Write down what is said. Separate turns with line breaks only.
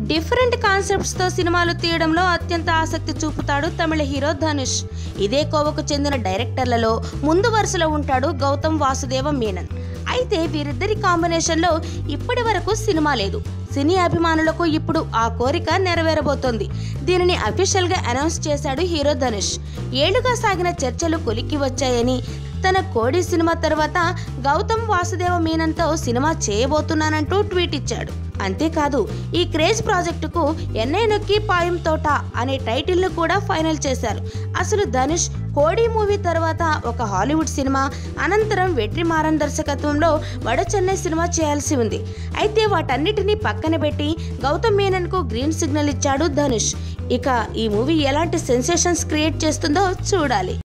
different కాన్సెప్ట్స్తో సినిమాలు తీయడంలో అత్యంత ఆసక్తి చూపుతాడు తమిళ హీరో ధనుష్ ఇదే కోవకు చెందిన డైరెక్టర్లలో ముందు వరుసలో ఉంటాడు గౌతమ్ వాసుదేవ మీనన్ అయితే వీరిద్దరి కాంబినేషన్లో ఇప్పటి వరకు సినిమా లేదు సినీ అభిమానులకు ఇప్పుడు ఆ కోరిక నెరవేరబోతోంది దీనిని అఫీషియల్గా అనౌన్స్ చేశాడు హీరో ధనుష్ ఏళ్లుగా సాగిన చర్చలు కొలిక్కి వచ్చాయని తన కోడి సినిమా తర్వాత గౌతమ్ వాసుదేవ మీనన్తో సినిమా చేయబోతున్నానంటూ ట్వీట్ ఇచ్చాడు అంతేకాదు ఈ క్రేజ్ ప్రాజెక్టుకు ఎన్నై నొక్కి పాయం తోట అనే టైటిల్ను కూడా ఫైనల్ చేశారు అసలు ధనుష్ కోడి మూవీ తర్వాత ఒక హాలీవుడ్ సినిమా అనంతరం వెట్రిమారన్ దర్శకత్వంలో వడ చెన్నై సినిమా చేయాల్సి ఉంది అయితే వాటన్నిటినీ పక్కన పెట్టి గౌతమ్ మీనన్కు గ్రీన్ సిగ్నల్ ఇచ్చాడు ధనుష్ ఇక ఈ మూవీ ఎలాంటి సెన్సేషన్స్ క్రియేట్ చేస్తుందో చూడాలి